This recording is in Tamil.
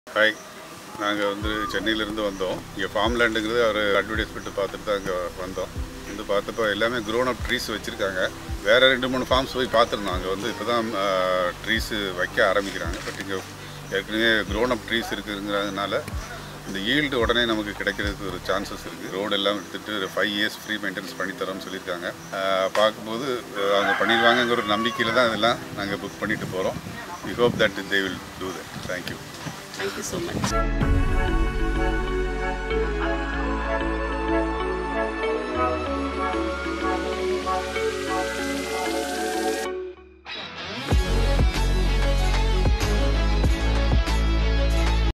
ஹாய் நாங்கள் வந்து சென்னையிலேருந்து வந்தோம் இங்கே ஃபார்ம் லேண்டுங்கிறது அவர் அட்வர்டைஸ்மெண்ட் பார்த்துட்டு தான் இங்கே வந்தோம் வந்து பார்த்தப்போ எல்லாமே க்ரோன் அப் ட்ரீஸ் வச்சுருக்காங்க வேறு ரெண்டு மூணு ஃபார்ம்ஸ் போய் பார்த்துருந்தோம் அங்கே வந்து இப்போ தான் ட்ரீஸு வைக்க ஆரம்பிக்கிறாங்க பட் இங்கே ஏற்கனவே க்ரோன் அப் ட்ரீஸ் இருக்குங்கிறதுனால இந்த ஈல்டு உடனே நமக்கு கிடைக்கிறதுக்கு ஒரு சான்சஸ் இருக்குது ரோடு எல்லாம் எடுத்துகிட்டு ஃபைவ் இயர்ஸ் ஃப்ரீ மெயின்டெனன்ஸ் பண்ணித்தரோம்னு சொல்லியிருக்காங்க ஆஹ் பார்க்கும்போது அஹ் அவங்க பண்ணிடுவாங்கங்கிற ஒரு நம்பிக்கையில் தான் இதெல்லாம் நாங்கள் புக் பண்ணிட்டு போகிறோம் we hope that they will do that thank you Thank you so much.